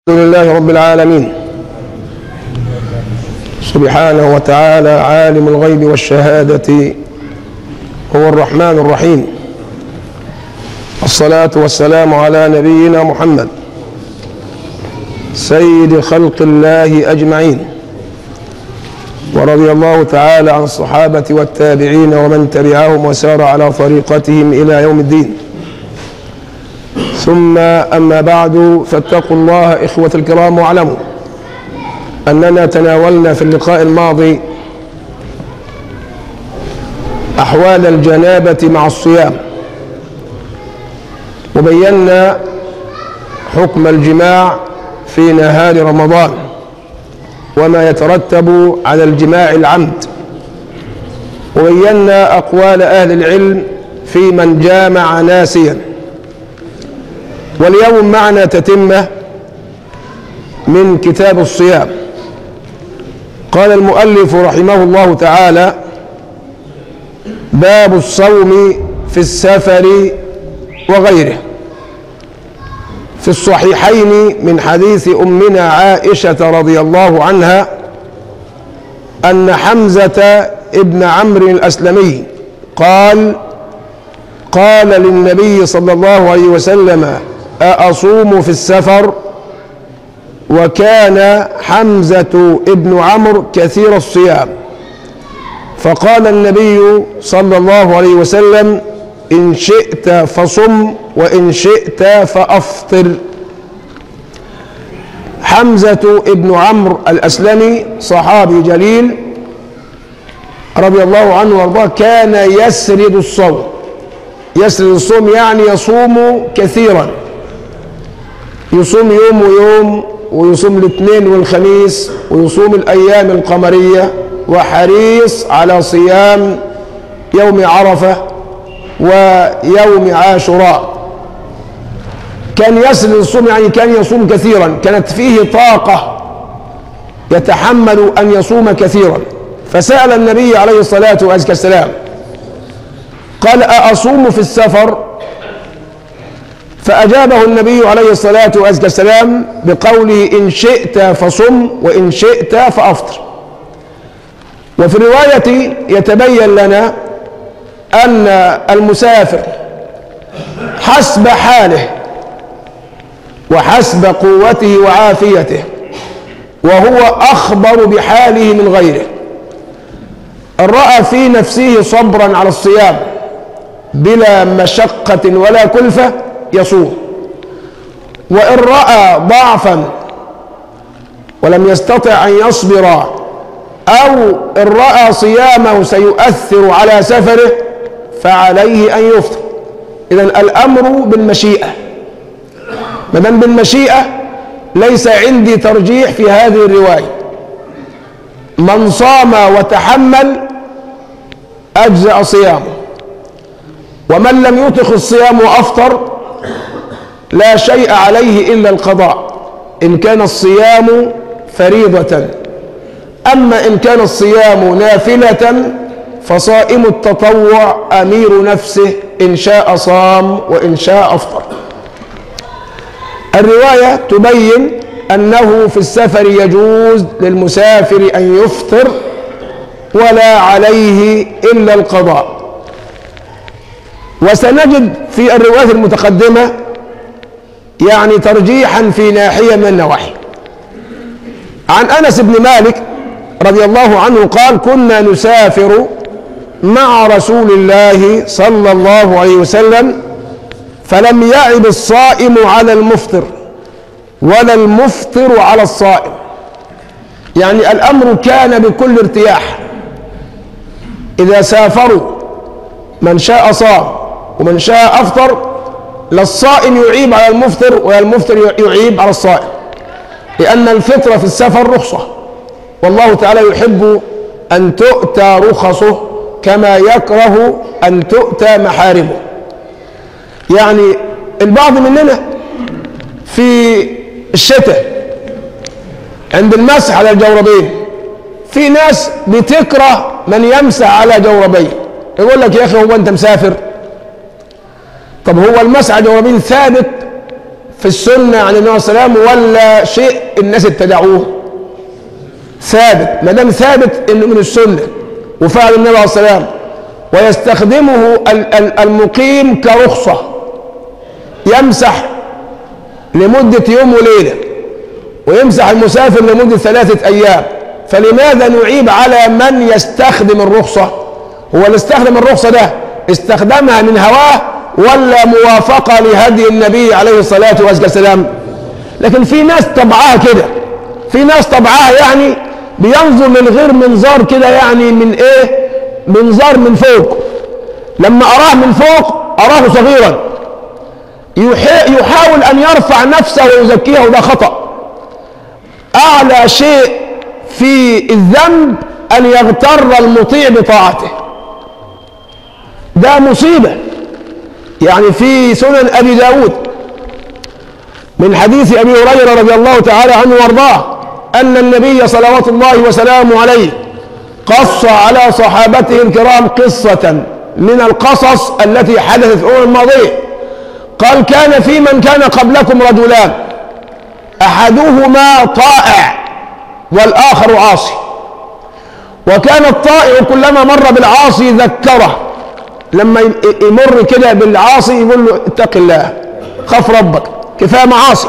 الحمد لله رب العالمين سبحانه وتعالى عالم الغيب والشهادة هو الرحمن الرحيم الصلاة والسلام على نبينا محمد سيد خلق الله أجمعين ورضي الله تعالى عن الصحابة والتابعين ومن تبعهم وسار على طريقتهم إلى يوم الدين ثم أما بعد فاتقوا الله إخوة الكرام واعلموا أننا تناولنا في اللقاء الماضي أحوال الجنابة مع الصيام وبينا حكم الجماع في نهار رمضان وما يترتب على الجماع العمد وبينا أقوال أهل العلم في من جامع ناسيا واليوم معنا تتمة من كتاب الصيام قال المؤلف رحمه الله تعالى باب الصوم في السفر وغيره في الصحيحين من حديث أمنا عائشة رضي الله عنها أن حمزة ابن عمرو الأسلمي قال قال للنبي صلى الله عليه وسلم أأصوم في السفر وكان حمزة ابن عمرو كثير الصيام فقال النبي صلى الله عليه وسلم إن شئت فصم وإن شئت فأفطر حمزة ابن عمرو الأسلمي صحابي جليل رضي الله عنه وارضاه كان يسرد الصوم يسرد الصوم يعني يصوم كثيرا يصوم يوم ويوم ويصوم الاثنين والخميس ويصوم الأيام القمرية وحريص على صيام يوم عرفة ويوم عاشوراء كان يسرد الصوم يعني كان يصوم كثيرا كانت فيه طاقة يتحمل أن يصوم كثيرا فسأل النبي عليه الصلاة والسلام قال أأصوم في السفر فأجابه النبي عليه الصلاة والسلام بقوله إن شئت فصم وإن شئت فأفطر وفي الرواية يتبين لنا أن المسافر حسب حاله وحسب قوته وعافيته وهو أخبر بحاله من غيره إن رأى في نفسه صبرا على الصيام بلا مشقة ولا كلفة يصوم وإن رأى ضعفا ولم يستطع أن يصبر أو إن رأى صيامه سيؤثر على سفره فعليه أن يفطر إذا الأمر بالمشيئة ما دام بالمشيئة ليس عندي ترجيح في هذه الرواية من صام وتحمل أجزأ صيامه ومن لم يطق الصيام وأفطر لا شيء عليه إلا القضاء إن كان الصيام فريضة أما إن كان الصيام نافلة فصائم التطوع أمير نفسه إن شاء صام وإن شاء أفطر الرواية تبين أنه في السفر يجوز للمسافر أن يفطر ولا عليه إلا القضاء وسنجد في الروايات المتقدمة يعني ترجيحا في ناحية من النواحي عن أنس بن مالك رضي الله عنه قال كنا نسافر مع رسول الله صلى الله عليه وسلم فلم يعب الصائم على المفطر ولا المفطر على الصائم يعني الأمر كان بكل ارتياح إذا سافروا من شاء صام ومن شاء أفطر لا الصائم يعيب على المفطر ولا المفطر يعيب على الصائم لأن الفطر في السفر رخصة والله تعالى يحب أن تؤتى رخصه كما يكره أن تؤتى محارمه يعني البعض مننا في الشتاء عند المسح على الجوربين في ناس بتكره من يمسح على جوربيه يقول لك يا أخي هو أنت مسافر طب هو المسح على الجوربين ثابت في السنة عن النبي صلى الله عليه وسلم ولا شيء الناس ابتدعوه ثابت ما دام ثابت انه من السنة وفعل النبي عليه الصلاة والسلام ويستخدمه ال- ال- المقيم كرخصة يمسح لمدة يوم وليلة ويمسح المسافر لمدة ثلاثة أيام فلماذا نعيب على من يستخدم الرخصة هو اللي استخدم الرخصة ده استخدمها من هواه ولا موافقة لهدي النبي عليه الصلاة والسلام لكن في ناس طبعها كده في ناس طبعها يعني بينظر للغير منظار كده يعني من ايه منظار من فوق لما أراه من فوق أراه صغيرا يحا- يحاول أن يرفع نفسه ويزكيه وده خطأ أعلى شيء في الذنب أن يغتر المطيع بطاعته ده مصيبة يعني في سنن أبي داود من حديث أبي هريرة رضي الله تعالى عنه وارضاه أن النبي صلوات الله وسلامه عليه قص على صحابته الكرام قصة من القصص التي حدثت في الأمم الماضية قال كان في من كان قبلكم رجلان أحدهما طائع والآخر عاصي وكان الطائع كلما مر بالعاصي ذكره لما ي- يمر كده بالعاصي يقول له اتق الله خاف ربك كفايه معاصي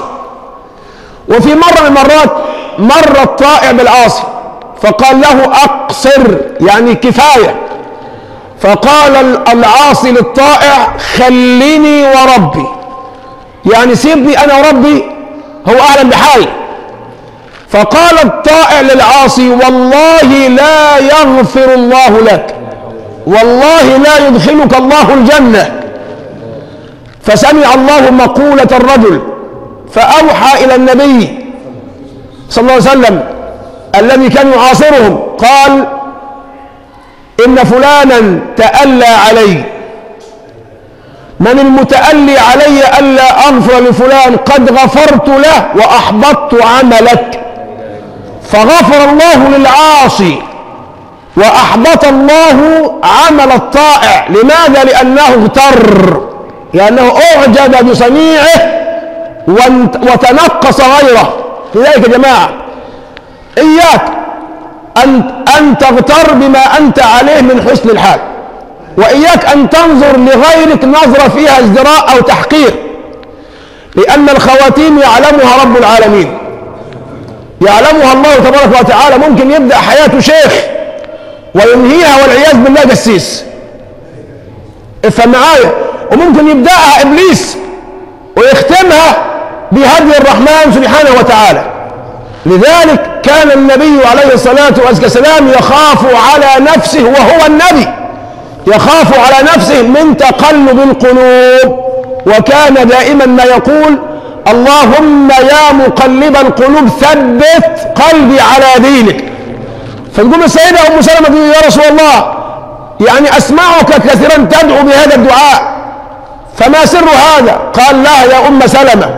وفي مرة من المرات مر الطائع بالعاصي فقال له أقصر يعني كفاية فقال ال- العاصي للطائع خليني وربي يعني سيبني أنا وربي هو أعلم بحالي فقال الطائع للعاصي والله لا يغفر الله لك والله لا يدخلك الله الجنة فسمع الله مقولة الرجل فأوحى إلى النبي صلى الله عليه وسلم الذي كان يعاصرهم قال إن فلانا تألى علي من المتألي علي ألا أغفر لفلان قد غفرت له وأحبطت عملك فغفر الله للعاصي وأحبط الله عمل الطائع لماذا؟ لأنه اغتر لأنه أعجب بصنيعه وانت- وتنقص غيره لذلك يا جماعة إياك أن أن تغتر بما أنت عليه من حسن الحال وإياك أن تنظر لغيرك نظرة فيها ازدراء أو تحقير لأن الخواتيم يعلمها رب العالمين يعلمها الله تبارك وتعالى ممكن يبدأ حياته شيخ وينهيها والعياذ بالله جسيس افهم معايا وممكن يبدأها إبليس ويختمها بهدي الرحمن سبحانه وتعالى لذلك كان النبي عليه الصلاة والسلام يخاف على نفسه وهو النبي يخاف على نفسه من تقلب القلوب وكان دائما ما يقول اللهم يا مقلب القلوب ثبت قلبي على دينك فتقول السيدة أم سلمة تقول يا رسول الله يعني أسمعك كثيرا تدعو بهذا الدعاء فما سر هذا قال لا يا أم سلمة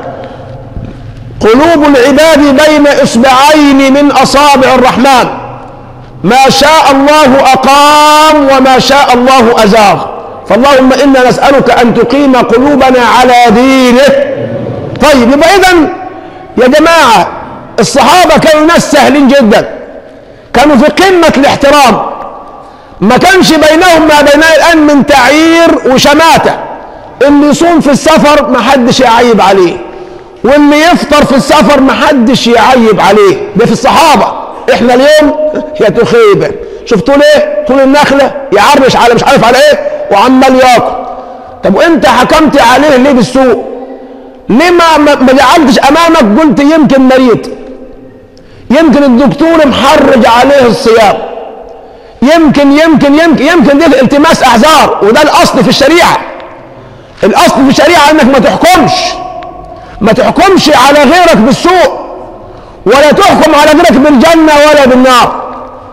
قلوب العباد بين إصبعين من أصابع الرحمن ما شاء الله أقام وما شاء الله أزاغ فاللهم إنا نسألك أن تقيم قلوبنا على دينك طيب يبقى إذا يا جماعة الصحابة كانوا ناس سهلين جدا كانوا في قمة الاحترام ما كانش بينهم ما بيننا الآن من تعيير وشماتة اللي يصوم في السفر ما حدش يعيب عليه واللي يفطر في السفر ما حدش يعيب عليه ده في الصحابة احنا اليوم يا تخيبة شفتوا ليه طول النخلة يعرش على مش عارف على ايه وعمال ياكل طب وانت حكمت عليه ليه بالسوء ليه ما ما ما جعلتش امامك قلت يمكن مريض يمكن الدكتور محرج عليه الصيام يمكن يمكن يمكن يمكن دي التماس اعذار وده الاصل في الشريعه الاصل في الشريعه انك ما تحكمش ما تحكمش على غيرك بالسوء ولا تحكم على غيرك بالجنه ولا بالنار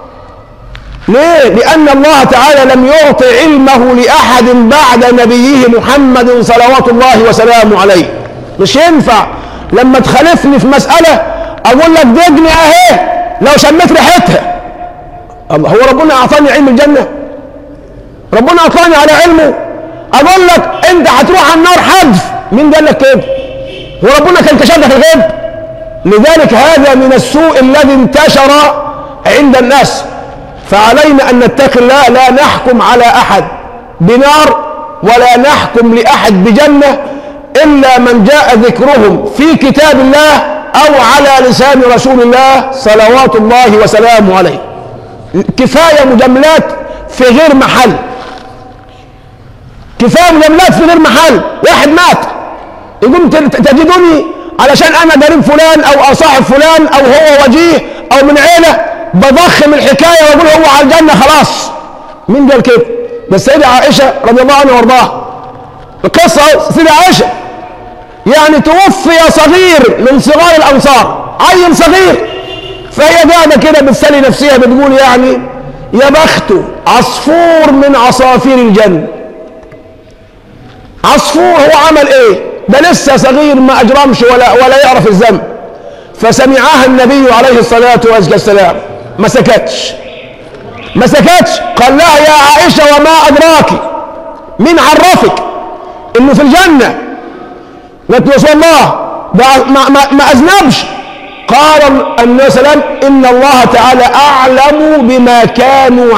ليه لان الله تعالى لم يعط علمه لاحد بعد نبيه محمد صلوات الله وسلامه عليه مش ينفع لما تخالفني في مساله اقول لك دجني اهي لو شميت ريحتها الله هو ربنا اعطاني علم الجنه ربنا اعطاني على علمه اقول لك انت هتروح على النار حذف مين قال لك كده وربنا كان كشف في الغيب لذلك هذا من السوء الذي انتشر عند الناس فعلينا أن نتقي الله لا نحكم على أحد بنار ولا نحكم لأحد بجنة إلا من جاء ذكرهم في كتاب الله أو على لسان رسول الله صلوات الله وسلامه عليه كفاية مجاملات في غير محل كفاية مجاملات في غير محل واحد مات يقوم تجدني علشان أنا قريب فلان أو أصاحب فلان أو هو وجيه أو من عيلة بضخم الحكاية وأقول هو على الجنة خلاص مين قال كده؟ ده السيدة عائشة رضي الله عنها وارضاها القصة السيدة عائشة يعني توفي صغير من صغار الأنصار عيل صغير فهي قاعدة كده بتسلي نفسها بتقول يعني يا بخته عصفور من عصافير الجنة عصفور هو عمل ايه ده لسه صغير ما اجرمش ولا ولا يعرف الذنب فسمعها النبي عليه الصلاة والسلام ما سكتش ما سكتش قال لها يا عائشة وما أدراك مين عرفك إنه في الجنة قالت له رسول الله ده ما, ما, ما أذنبش قال النبي صلى الله عليه وسلم إن الله تعالى أعلم بما كانوا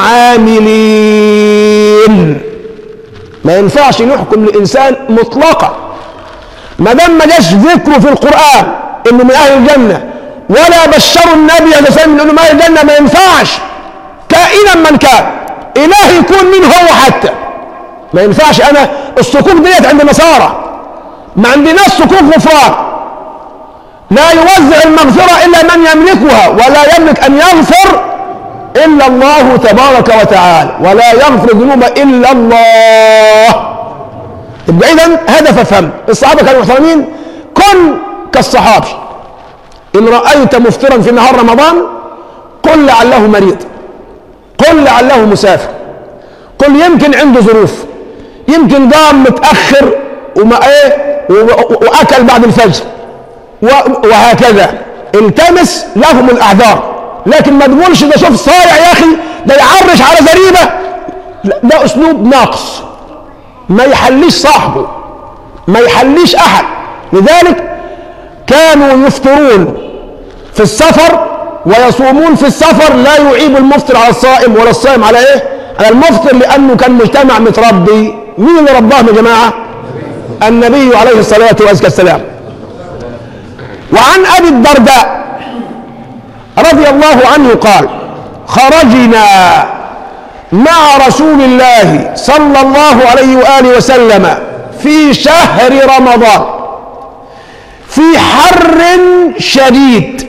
عاملين ما ينفعش نحكم لإنسان مطلقا ما دام ما جاش ذكره في القرآن إنه من أهل الجنة ولا بشروا النبي عليه الصلاة والسلام إنه من أهل الجنة ما ينفعش كائنا من كان إله يكون من هو حتى ما ينفعش أنا الصكوك ديت عند النصارى ما عندناش صكوك غفران لا يوزع المغفرة إلا من يملكها ولا يملك أن يغفر إلا الله تبارك وتعالى ولا يغفر الذنوب إلا الله يبقى إذا هدف فهم الصحابة كانوا محترمين كن كالصحابي إن رأيت مفطرا في نهار رمضان قل لعله مريض قل لعله مسافر قل يمكن عنده ظروف يمكن قام متأخر وما ايه واكل بعد الفجر وهكذا التمس لهم الاعذار لكن ما تقولش ده شوف صايع يا اخي ده يعرش على زريبه ده اسلوب ناقص ما يحليش صاحبه ما يحليش احد لذلك كانوا يفطرون في السفر ويصومون في السفر لا يعيب المفطر على الصائم ولا الصائم على ايه على المفطر لانه كان مجتمع متربي مين اللي رباهم يا جماعه النبي عليه الصلاه والسلام وعن ابي الدرداء رضي الله عنه قال خرجنا مع رسول الله صلى الله عليه واله وسلم في شهر رمضان في حر شديد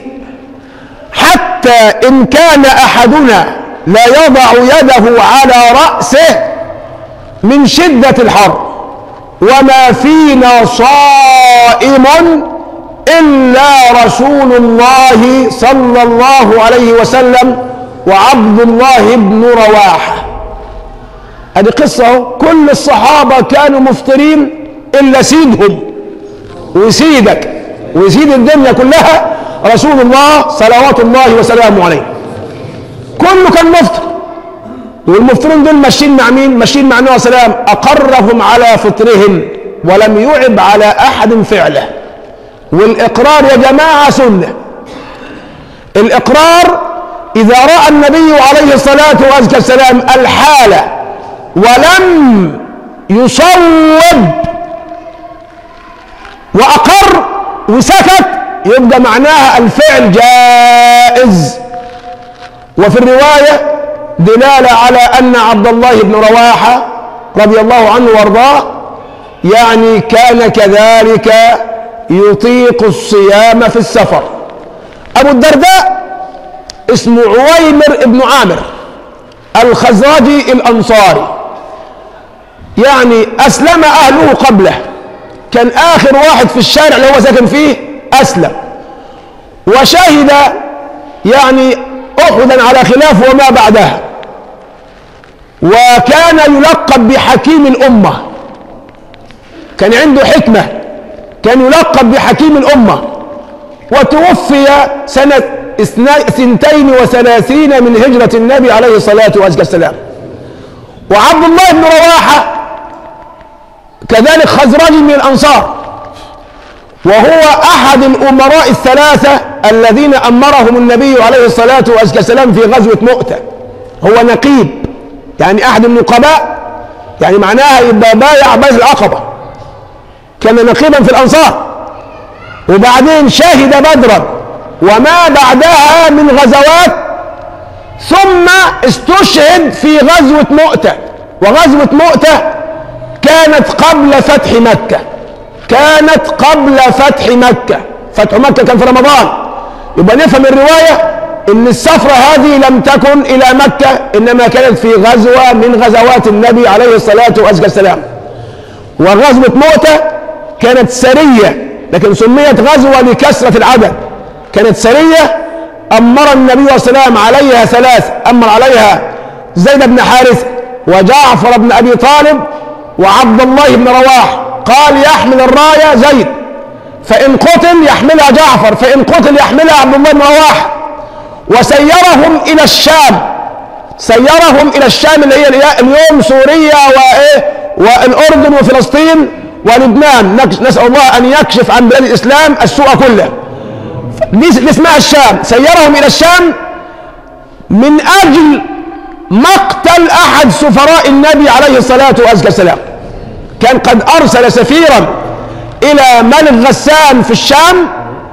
حتى ان كان احدنا لا يضع يده على راسه من شده الحر وما فينا صائم الا رسول الله صلى الله عليه وسلم وعبد الله بن رواحه هذه قصه كل الصحابه كانوا مفطرين الا سيدهم وسيدك وسيد الدنيا كلها رسول الله صلوات الله وسلامه عليه كله كان مفطر والمفطرين دول ماشيين مع مين؟ ماشيين مع النبي صلى الله عليه وسلم اقرهم على فطرهم ولم يعب على احد فعله والاقرار يا جماعه سنه الاقرار اذا راى النبي عليه الصلاه والسلام الحاله ولم يصوب واقر وسكت يبقى معناها الفعل جائز وفي الروايه دلاله على ان عبد الله بن رواحه رضي الله عنه وارضاه يعني كان كذلك يطيق الصيام في السفر ابو الدرداء اسمه عويمر بن عامر الخزرجي الانصاري يعني اسلم اهله قبله كان اخر واحد في الشارع اللي هو ساكن فيه اسلم وشهد يعني احدا على خلاف وما بعدها وكان يلقب بحكيم الامه كان عنده حكمه كان يلقب بحكيم الامه وتوفي سنه اثنتين وثلاثين من هجره النبي عليه الصلاه والسلام وعبد الله بن رواحه كذلك خزرجي من الانصار وهو أحد الأمراء الثلاثة الذين أمرهم النبي عليه الصلاة والسلام في غزوة مؤتة هو نقيب يعني أحد النقباء يعني معناها يبقى بايع بيت العقبة كان نقيبا في الأنصار وبعدين شهد بدرا وما بعدها من غزوات ثم استشهد في غزوة مؤتة وغزوة مؤتة كانت قبل فتح مكة كانت قبل فتح مكة فتح مكة كان في رمضان يبقى نفهم الرواية ان السفرة هذه لم تكن الى مكة انما كانت في غزوة من غزوات النبي عليه الصلاة والسلام وغزوة مؤتة كانت سرية لكن سميت غزوة لكثرة العدد كانت سرية أمر النبي صلى الله عليه وسلم عليها ثلاث أمر عليها زيد بن حارث وجعفر بن أبي طالب وعبد الله بن رواح قال يحمل الراية زيد فإن قتل يحملها جعفر فإن قتل يحملها عبد الله بن رواح وسيرهم إلى الشام سيرهم إلى الشام اللي هي اليوم سوريا وإيه والأردن وفلسطين ولبنان نسأل الله أن يكشف عن بلاد الإسلام السوء كله دي اسمها الشام سيرهم إلى الشام من أجل مقتل أحد سفراء النبي عليه الصلاة والسلام كان قد أرسل سفيرا إلى ملك غسان في الشام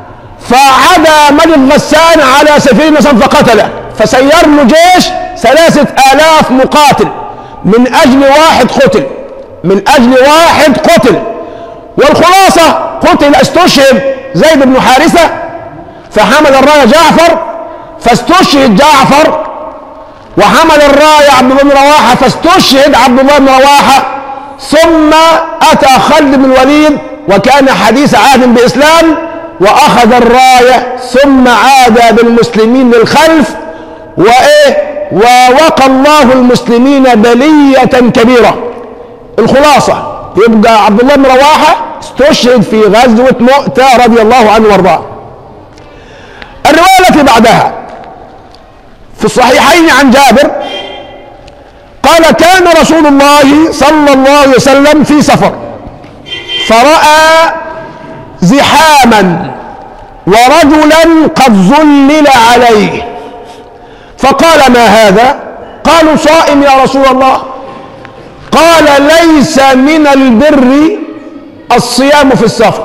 فعدا ملك غسان على سفير النصر فقتله فسير له جيش ثلاثة آلاف مقاتل من أجل واحد قتل من أجل واحد قتل والخلاصة قتل استشهد زيد بن حارثة فحمل الراية جعفر فاستشهد جعفر وحمل الراية عبد الله بن رواحة فاستشهد عبد الله بن رواحة ثم أتى خالد بن الوليد وكان حديث عهد بإسلام وأخذ الراية ثم عاد بالمسلمين للخلف وإيه ووقى الله المسلمين بلية كبيرة الخلاصة يبقى عبد الله بن رواحة استشهد في غزوة مؤتة رضي الله عنه وارضاه الرواية التي بعدها في الصحيحين عن جابر قال كان رسول الله صلى الله عليه وسلم في سفر فرأى زحاما ورجلا قد ظلل عليه فقال ما هذا قالوا صائم يا رسول الله قال ليس من البر الصيام في السفر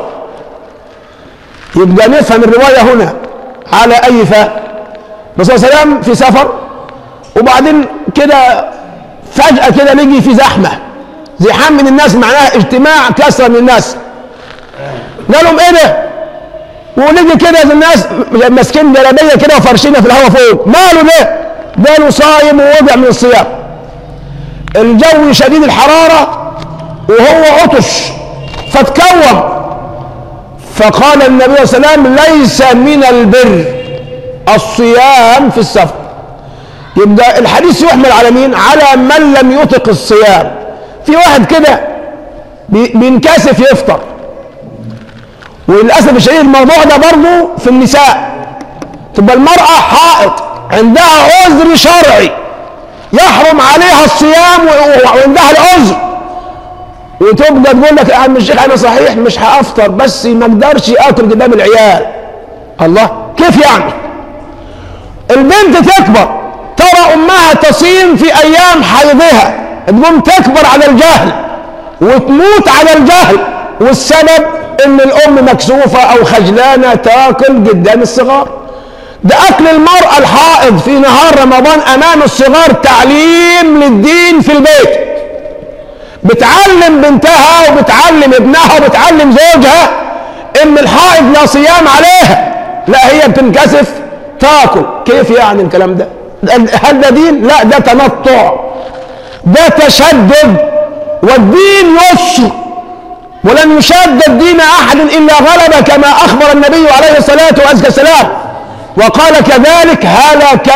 يبقى نفهم الرواية هنا على أي فاء الرسول صلى الله عليه وسلم في سفر وبعدين كده فجأة كده نجي في زحمة زحام من الناس معناها اجتماع كثرة من الناس قال لهم ايه ده ونجي كده الناس ماسكين جلابيه كده وفرشينها في الهواء فوق ماله ده قالوا صايم ووضع من الصيام الجو شديد الحرارة وهو عطش فتكوم فقال النبي صلى الله عليه وسلم ليس من البر الصيام في السفر يبقى الحديث يحمل على مين على من لم يطق الصيام في واحد كده بينكسف يفطر وللاسف الشديد الموضوع ده برضه في النساء تبقى المراه حائط عندها عذر شرعي يحرم عليها الصيام وعندها العذر وتبقى تقول لك يا عم الشيخ انا صحيح مش هافطر بس ما اقدرش اكل قدام العيال الله كيف يعني البنت تكبر ترى امها تصيم في ايام حيضها تقوم تكبر على الجهل وتموت على الجهل والسبب ان الام مكسوفه او خجلانه تاكل قدام الصغار ده اكل المراه الحائض في نهار رمضان امام الصغار تعليم للدين في البيت بتعلم بنتها وبتعلم ابنها وبتعلم زوجها ان الحائض لا صيام عليها لا هي بتنكسف تاكل كيف يعني الكلام ده هل ده دين لا ده تنطع ده تشدد والدين يسر ولن يشاد الدين احد الا غلب كما اخبر النبي عليه الصلاه والسلام وقال كذلك هلك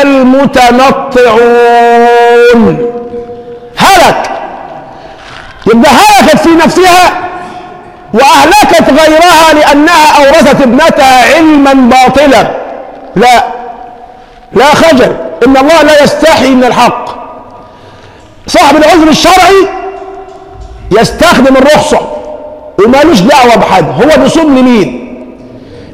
المتنطعون هلك يبقى هلكت في نفسها واهلكت غيرها لانها اورثت ابنتها علما باطلا لا لا خجل ان الله لا يستحي من الحق صاحب العذر الشرعي يستخدم الرخصه ومالوش دعوه بحد هو بيصوم لمين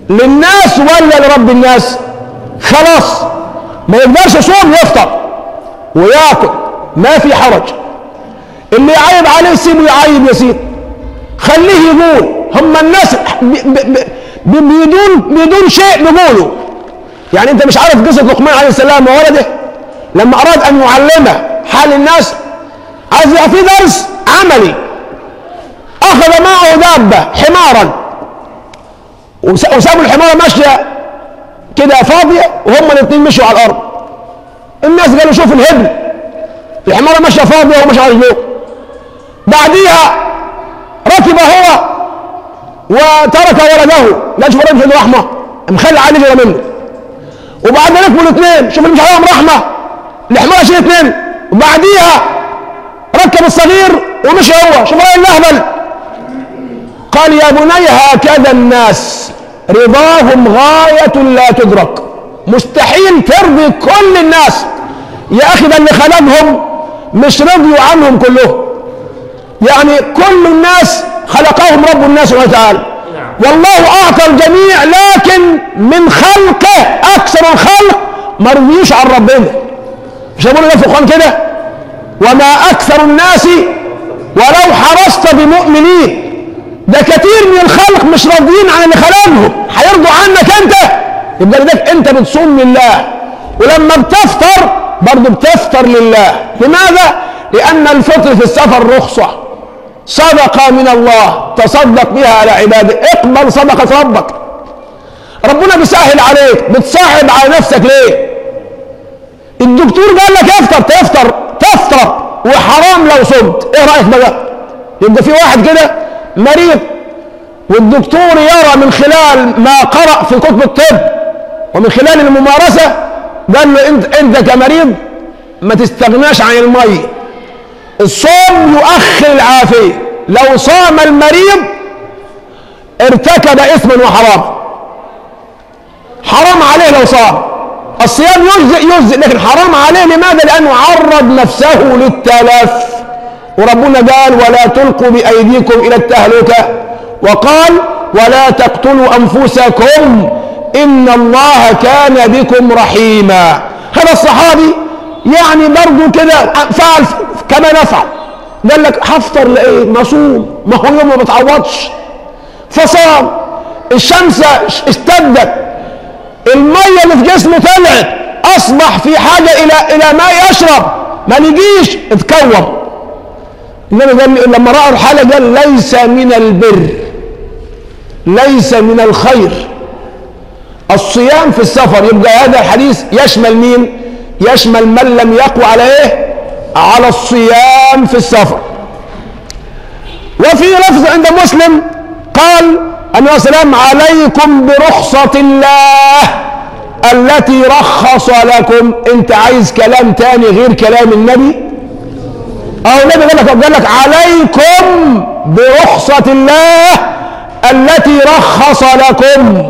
للناس ولا لرب الناس خلاص ما يقدرش يصوم يفطر وياكل ما في حرج اللي يعيب عليه سيبه يعيب يا سيدي خليه يقول هم الناس ب- ب- ب- بدون بدون شيء بيقولوا يعني انت مش عارف قصه لقمان عليه السلام وولده لما اراد ان يعلمه حال الناس عايز يبقى في درس عملي اخذ معه دابه حمارا وس- وسابوا الحماره ماشيه كده فاضيه وهم الاثنين مشوا على الارض الناس قالوا شوف الهبل الحماره ماشيه فاضيه وهو ماشي على رجليه بعديها ركب هو وترك ولده لا شوف الراجل عنده رحمه مخلي عليه جرى منه وبعدين ركبوا الاثنين شوف اللي مش عليهم رحمه الحماره شيل اثنين وبعديها ركب الصغير ومشي هو شوف الراجل الاهبل قال يا بني هكذا الناس رضاهم غاية لا تدرك مستحيل ترضي كل الناس يا أخي ده اللي خلقهم مش رضيوا عنهم كلهم يعني كل الناس خلقهم رب الناس سبحانه وتعالى والله أعطى الجميع لكن من خلقه أكثر الخلق ما رضيوش عن ربنا مش هقول ده في القرآن كده وما أكثر الناس ولو حرصت بمؤمنين ده كتير من الخلق مش راضيين عن اللي خلقهم هيرضوا عنك انت يبقى لذلك انت بتصوم لله ولما بتفطر برضه بتفطر لله لماذا؟ لأن الفطر في السفر رخصة صدقة من الله تصدق بها على عباده اقبل صدقة ربك ربنا بيسهل عليك بتصاحب على نفسك ليه؟ الدكتور قال لك افطر تفطر تفطر وحرام لو صمت ايه رأيك بقى؟ يبقى في واحد كده مريض والدكتور يرى من خلال ما قرأ في كتب الطب ومن خلال الممارسة قال له انت انت كمريض ما تستغناش عن المية الصوم يؤخر العافية لو صام المريض ارتكب اثما وحراما حرام عليه لو صام الصيام يجزئ يجزئ لكن حرام عليه لماذا لانه عرض نفسه للتلف وربنا قال ولا تلقوا بايديكم الى التهلكه وقال ولا تقتلوا انفسكم ان الله كان بكم رحيما هذا الصحابي يعني برضه كده فعل كما نفعل قال لك هفطر لايه مصوم ما هو يوم ما بتعوضش فصام الشمس اشتدت الميه اللي في جسمه طلعت اصبح في حاجه الى الى ماء يشرب ما نجيش اتكوم النبي قال لما راى الحاله قال ليس من البر ليس من الخير الصيام في السفر يبقى هذا الحديث يشمل مين يشمل من لم يقوى على ايه على الصيام في السفر وفي لفظ عند مسلم قال النبي صلى الله عليه وسلم عليكم برخصة الله التي رخص لكم انت عايز كلام تاني غير كلام النبي او النبي قال لك قال لك عليكم برخصة الله التي رخص لكم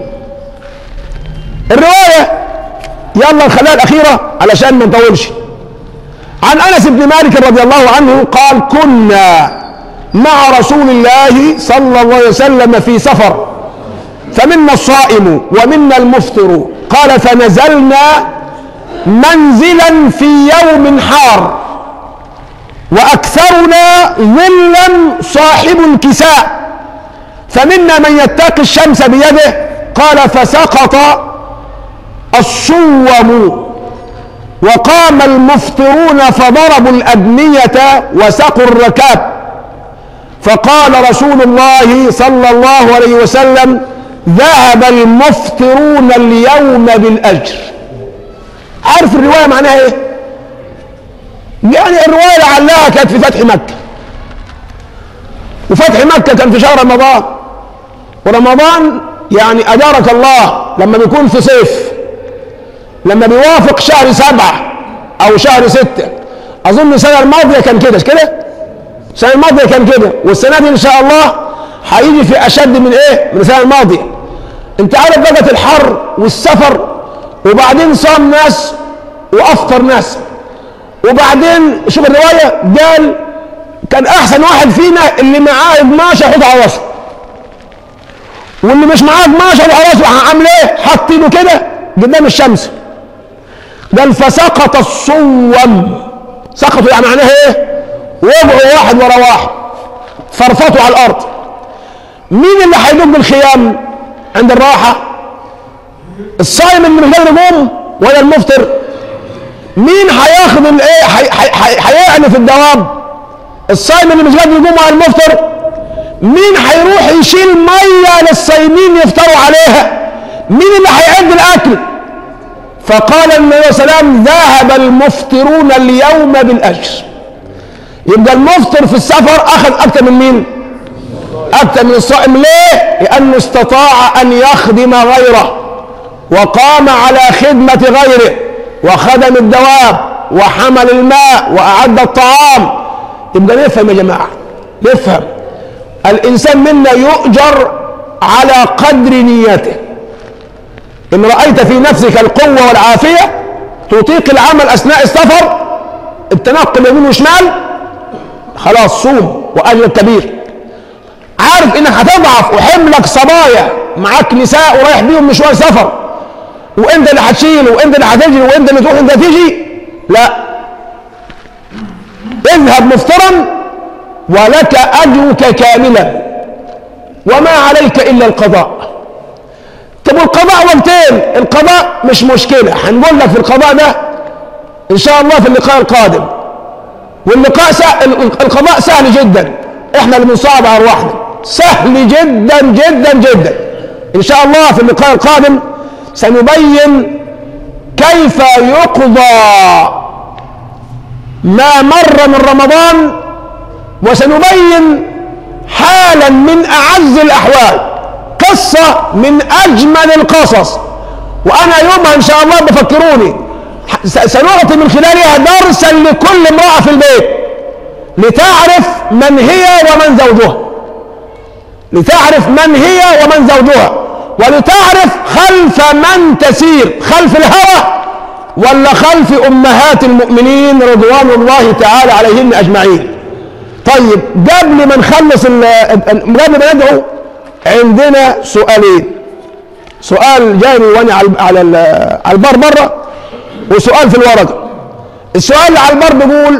الرواية يلا الخلايا الأخيرة علشان ما نطولش عن أنس بن مالك رضي الله عنه قال كنا مع رسول الله صلى الله عليه وسلم في سفر فمنا الصائم ومنا المفطر قال فنزلنا منزلا في يوم حار وأكثرنا ظلا صاحب الكساء فمنا من يتقي الشمس بيده قال فسقط الصوم وقام المفطرون فضربوا الأبنية وسقوا الركاب فقال رسول الله صلى الله عليه وسلم ذهب المفطرون اليوم بالأجر عارف الرواية معناها ايه يعني الرواية لعلها كانت في فتح مكة وفتح مكة كان في شهر رمضان ورمضان يعني أجارك الله لما بيكون في صيف لما بيوافق شهر سبعة أو شهر ستة أظن السنة الماضية كان كده مش كده؟ السنة الماضية كان كده والسنة دي إن شاء الله هيجي في أشد من إيه؟ من السنة الماضية أنت عارف درجة الحر والسفر وبعدين صام ناس وأفطر ناس وبعدين شوف الرواية قال كان أحسن واحد فينا اللي معاه 12 قطعة وسط واللي مش معاه 12 وخلاص عامل ايه حاطينه كده قدام الشمس قال فسقط الصوم سقطوا يعني معناها ايه وقعوا واحد ورا واحد فرفطوا على الارض مين اللي هيدق الخيام عند الراحه الصايم اللي مش قادر يقوم ولا المفطر مين هياخد الايه هيعنف الدواب الصايم اللي مش قادر يقوم ولا المفطر مين هيروح يشيل ميه للصايمين يفطروا عليها مين اللي هيعد الاكل فقال النبي صلى الله عليه وسلم ذهب المفطرون اليوم بالاجر يبقى المفطر في السفر اخذ اكثر من مين اكثر من الصائم ليه لانه استطاع ان يخدم غيره وقام على خدمه غيره وخدم الدواب وحمل الماء واعد الطعام يبقى نفهم يا جماعه نفهم الانسان منا يؤجر على قدر نيته ان رايت في نفسك القوه والعافيه تطيق العمل اثناء السفر التنقل يمين وشمال خلاص صوم واجر كبير عارف انك هتضعف وحملك صبايا معاك نساء ورايح بيهم مشوار سفر وانت اللي هتشيل وانت اللي هتجري وانت اللي تروح وانت تيجي لا اذهب مفطرا ولك اجرك كاملا وما عليك الا القضاء طب والقضاء وقتين القضاء مش مشكله هنقول لك في القضاء ده ان شاء الله في اللقاء القادم واللقاء سهل القضاء سهل جدا احنا اللي بنصعب على ارواحنا سهل جدا جدا جدا ان شاء الله في اللقاء القادم سنبين كيف يقضى ما مر من رمضان وسنبين حالا من اعز الاحوال قصه من اجمل القصص وانا يومها ان شاء الله بفكروني سنعطي من خلالها درسا لكل امراه في البيت لتعرف من هي ومن زوجها لتعرف من هي ومن زوجها ولتعرف خلف من تسير خلف الهوى ولا خلف امهات المؤمنين رضوان الله تعالى عليهن اجمعين طيب قبل ما نخلص قبل ما ندعو عندنا سؤالين سؤال جاني وانا على على على البار بره وسؤال في الورقه السؤال اللي على البار بيقول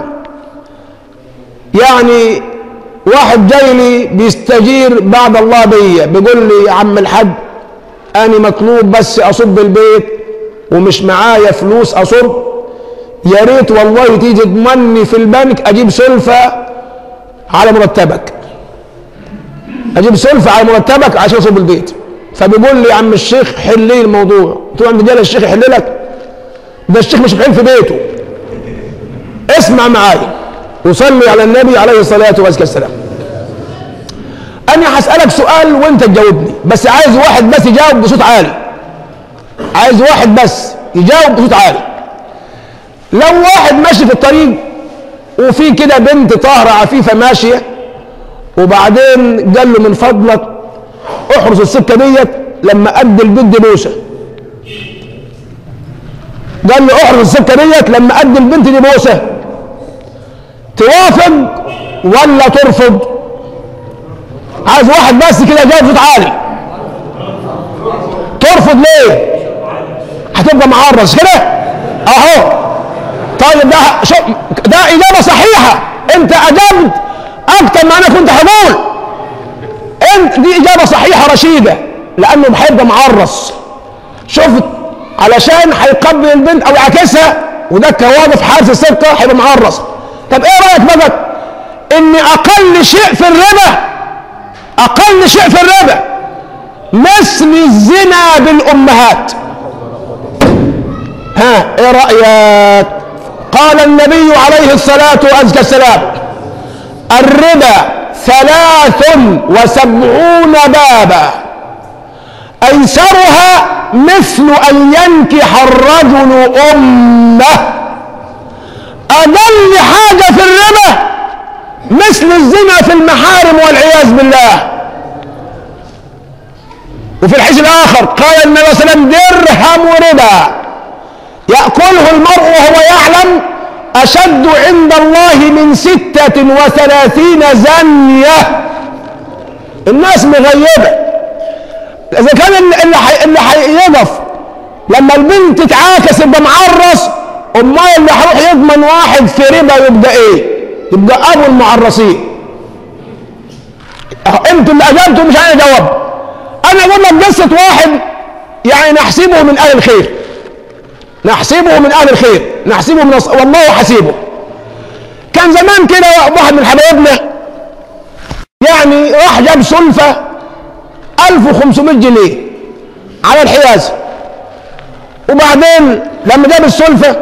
يعني واحد جاي لي بيستجير بعد الله بيا بيقول لي يا عم الحاج انا مطلوب بس اصب البيت ومش معايا فلوس اصب يا ريت والله تيجي تضمني في البنك اجيب سلفه على مرتبك اجيب سلفه على مرتبك عشان اصب البيت فبيقول لي يا عم الشيخ حل لي الموضوع قلت له عند الشيخ يحل لك ده الشيخ مش بحل في بيته اسمع معايا وصلي على النبي عليه الصلاه والسلام انا هسالك سؤال وانت تجاوبني بس عايز واحد بس يجاوب بصوت عالي عايز واحد بس يجاوب بصوت عالي لو واحد ماشي في الطريق وفي كده بنت طاهرة عفيفة ماشية وبعدين قال له من فضلك احرس السكة ديت لما ادي البنت بوسة قال له احرس السكة ديت لما ادي البنت دي بوسة توافق ولا ترفض عايز واحد بس كده جاوب بصوت عالي ترفض ليه هتبقى معرض كده اهو طيب ده شو ده اجابه صحيحه انت اجبت اكتر ما انا كنت هقول انت دي اجابه صحيحه رشيده لانه هيبقى معرص شفت علشان هيقبل البنت او يعكسها وده كواقف حارس السكه هيبقى معرص طب ايه رايك بقى ان اقل شيء في الربا اقل شيء في الربا مثل الزنا بالامهات ها ايه رايك قال النبي عليه الصلاه والسلام الربا ثلاث وسبعون بابا ايسرها مثل ان ينكح الرجل امه اقل حاجه في الربا مثل الزنا في المحارم والعياذ بالله وفي الحديث الاخر قال النبي صلى الله عليه وسلم درهم ربا ياكله المرء وهو يعلم اشد عند الله من سته وثلاثين زنيه الناس مغيبه اذا كان اللي اللي حي- اللي هيقف لما البنت تتعاكس يبقى معرس امال اللي هيروح يضمن واحد في ربا يبقى ايه؟ يبقى ابو المعرسين أهو انتوا اللي اجبتوا مش انا جاوب انا اقول لك قصه واحد يعني نحسبه من اهل الخير نحسبه من اهل الخير نحسبه من الص... والله حسيبه كان زمان كده واحد من حبايبنا يعني راح جاب سلفه 1500 جنيه على الحيازه وبعدين لما جاب السلفه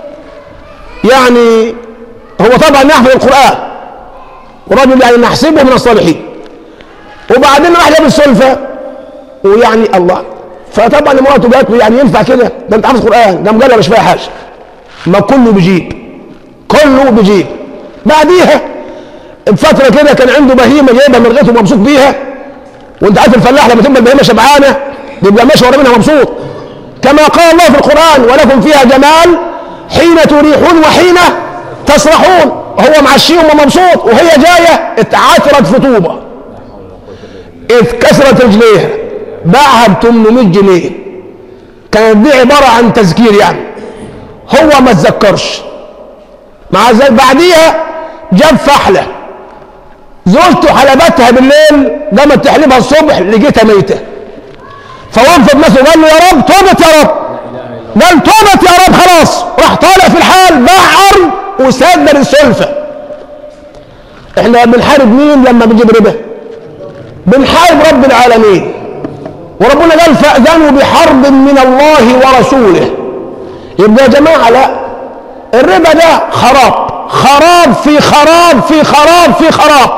يعني هو طبعا يحفظ القران ورجل يعني نحسبه من الصالحين وبعدين راح جاب السلفه ويعني الله فطبعا مراته جات له يعني ينفع كده ده انت حافظ قران قام قال له مش فيها حاجه ما كله بيجيب كله بيجيب بعديها بفتره كده كان عنده بهيمه جايبها من غيته مبسوط بيها وانت عارف الفلاح لما تبقى البهيمه شبعانه يبقى ماشي ورا منها مبسوط كما قال الله في القران ولكم فيها جمال حين تريحون وحين تسرحون هو معشيهم ومبسوط وهي جايه اتعثرت في طوبه اذ كسرت رجليها باعها ب 800 جنيه كانت دي عباره عن تذكير يعني هو ما تذكرش مع ذلك بعديها جاب فحله زوجته حلبتها بالليل قامت تحلبها الصبح لقيتها ميته فوقفت مثلا قال له يا رب توبت يا رب قال توبت يا رب خلاص راح طالع في الحال باع ارض وسدد السلفه احنا بنحارب مين لما بنجيب ربا بنحارب رب العالمين وربنا قال فأذنوا بحرب من الله ورسوله يبقى يا جماعة لا الربا ده خراب خراب في خراب في خراب في خراب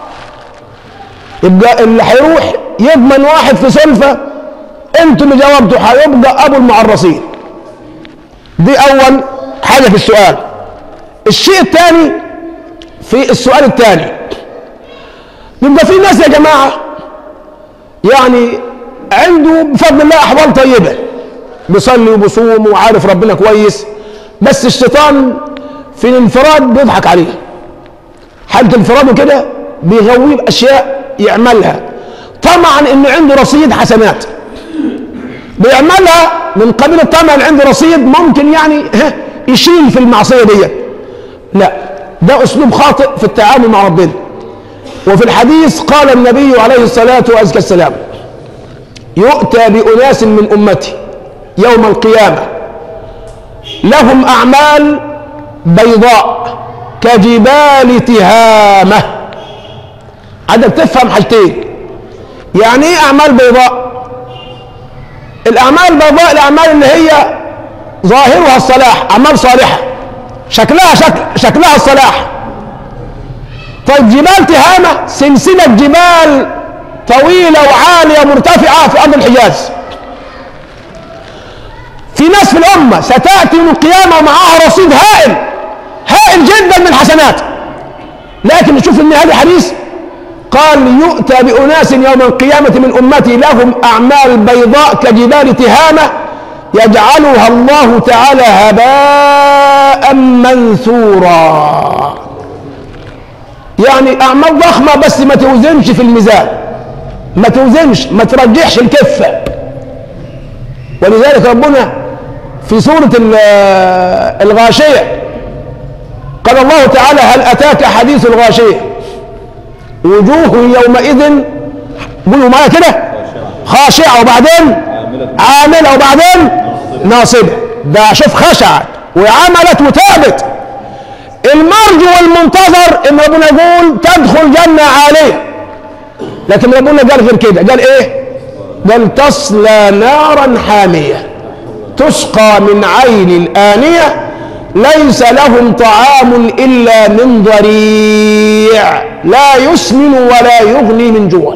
يبقى اللي هيروح يضمن واحد في سلفة انتم اللي جاوبتوا هيبقى ابو المعرسين دي اول حاجة في السؤال الشيء الثاني في السؤال الثاني يبقى في ناس يا جماعة يعني عنده بفضل الله أحوال طيبة بيصلي وبيصوم وعارف ربنا كويس بس الشيطان في الانفراد بيضحك عليه حالة انفراده كده بيغويه بأشياء يعملها طمعا انه عنده رصيد حسنات بيعملها من قبيل الطمع اللي عنده رصيد ممكن يعني ها يشيل في المعصية دي لا ده اسلوب خاطئ في التعامل مع ربنا وفي الحديث قال النبي عليه الصلاة وأزكى السلام يؤتى بأناس من أمتي يوم القيامة لهم أعمال بيضاء كجبال تهامة عندك تفهم حاجتين يعني ايه أعمال بيضاء الأعمال البيضاء الأعمال اللي هي ظاهرها الصلاح أعمال صالحة شكلها شكل شكلها الصلاح طيب جبال تهامة سلسلة جبال طويلة وعالية مرتفعة في أرض الحجاز في ناس في الأمة ستأتي يوم القيامة ومعها رصيد هائل هائل جدا من الحسنات لكن نشوف ان هذا الحديث قال يؤتى بأناس يوم القيامة من أمتي لهم أعمال بيضاء كجبال تهامة يجعلها الله تعالى هباء منثورا يعني أعمال ضخمة بس ما توزنش في الميزان ما توزنش ما ترجحش الكفة ولذلك ربنا في سورة الغاشية قال الله تعالى هل أتاك حديث الغاشية وجوه يومئذ قولوا معايا كده خاشعة وبعدين عاملة وبعدين ناصبة ده شوف خشعت وعملت وتابت المرجو والمنتظر ان ربنا يقول تدخل جنة عالية لكن ربنا قال غير كده قال ايه قال تصلى نارا حامية تسقى من عين الآنية ليس لهم طعام إلا من ضريع لا يسمن ولا يغني من جوع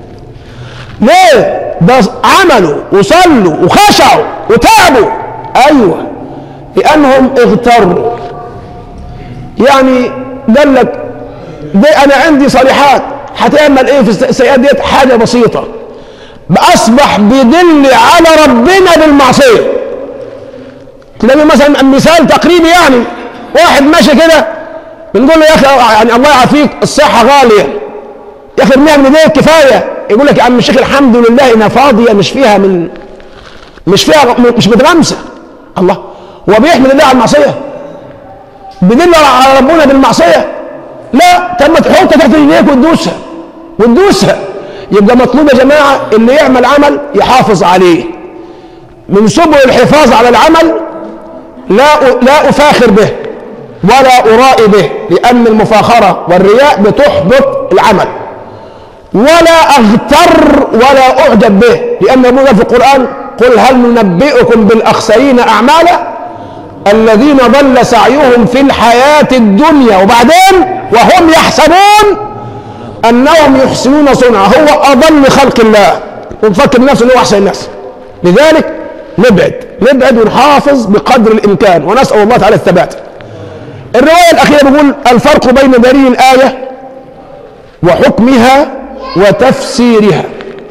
ليه ده عملوا وصلوا وخشعوا وتعبوا أيوة لأنهم اغتروا يعني قال لك دي أنا عندي صالحات هتعمل إيه في السيئات ديت حاجة بسيطة أصبح بيدل على ربنا بالمعصية تلاقي مثلا مثال تقريبي يعني واحد ماشي كده بنقول له يا اخي يعني الله يعافيك الصحه غاليه يا اخي ارميها من ايديك كفايه يقول لك يا عم الشيخ الحمد لله انها فاضيه مش فيها من مش فيها مش متغمسه الله هو بيحمد الله على المعصيه بيدل على ربنا بالمعصيه لا طب ما تحط تحت رجليك وتدوسها وتدوسها يبقى مطلوب يا جماعه اللي يعمل عمل يحافظ عليه من سبل الحفاظ على العمل لا لا افاخر به ولا ارائي به لان المفاخره والرياء بتحبط العمل ولا اغتر ولا اعجب به لان ابونا في القران قل هل ننبئكم بالاخسرين اعمالا الذين ضل سعيهم في الحياه الدنيا وبعدين وهم يحسبون انهم يحسنون صنعا هو اضل خلق الله ومفكر نفسه انه احسن الناس لذلك نبعد نبعد ونحافظ بقدر الامكان ونسال الله تعالى الثبات الروايه الاخيره بيقول الفرق بين دليل الايه وحكمها وتفسيرها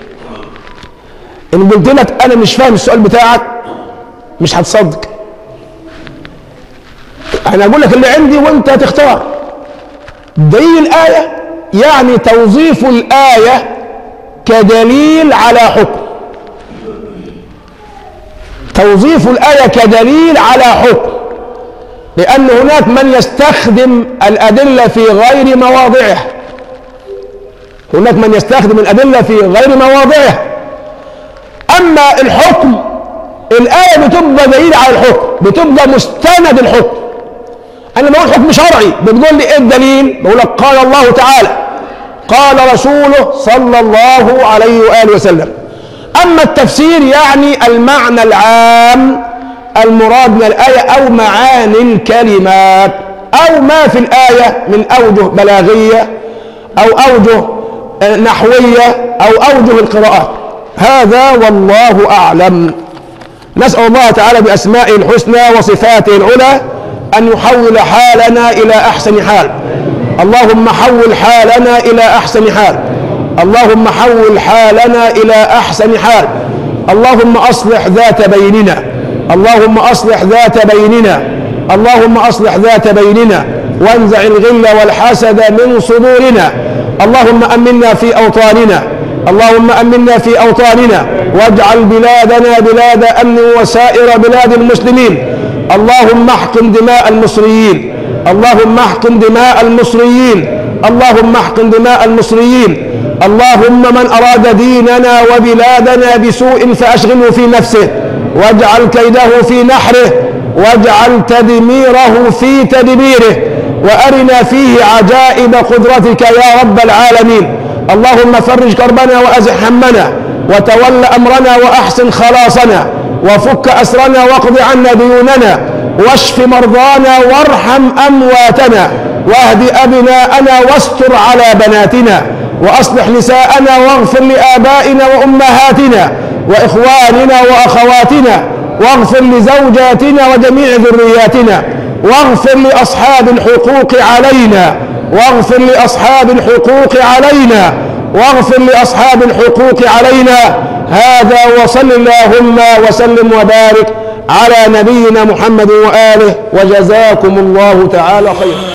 ان قلت لك انا مش فاهم السؤال بتاعك مش هتصدق انا اقول لك اللي عندي وانت تختار دليل الايه يعني توظيف الايه كدليل على حكم توظيف الايه كدليل على حكم لان هناك من يستخدم الادله في غير مواضعها هناك من يستخدم الادله في غير مواضعها اما الحكم الايه بتبقى دليل على الحكم بتبقى مستند الحكم انا بقول حكم شرعي بتقول لي ايه الدليل بقول لك قال الله تعالى قال رسوله صلى الله عليه واله وسلم اما التفسير يعني المعنى العام المراد من الايه او معاني الكلمات او ما في الايه من اوجه بلاغيه او اوجه نحويه او اوجه القراءات هذا والله اعلم نسال الله تعالى باسمائه الحسنى وصفاته العلى أن يحول حالنا إلى أحسن حال اللهم حول حالنا إلى أحسن حال اللهم حول حالنا إلى أحسن حال اللهم أصلح ذات بيننا اللهم أصلح ذات بيننا اللهم أصلح ذات بيننا وانزع الغل والحسد من صدورنا اللهم أمنا في أوطاننا اللهم أمنا في أوطاننا واجعل بلادنا بلاد أمن وسائر بلاد المسلمين اللهم احقن دماء المصريين اللهم احقن دماء المصريين اللهم احقن دماء المصريين اللهم من أراد ديننا وبلادنا بسوء فأشغله في نفسه واجعل كيده في نحره واجعل تدميره في تدبيره وأرنا فيه عجائب قدرتك يا رب العالمين اللهم فرج كربنا وأزح همنا وتول أمرنا وأحسن خلاصنا وفك أسرنا واقض عنا ديوننا واشف مرضانا وارحم أمواتنا واهد أبناءنا واستر على بناتنا وأصلح نساءنا واغفر لآبائنا وأمهاتنا وإخواننا وأخواتنا واغفر لزوجاتنا وجميع ذرياتنا واغفر لأصحاب الحقوق علينا واغفر لأصحاب الحقوق علينا واغفر لأصحاب الحقوق علينا هذا وصل اللهم وسلم وبارك على نبينا محمد وآله وجزاكم الله تعالى خيرا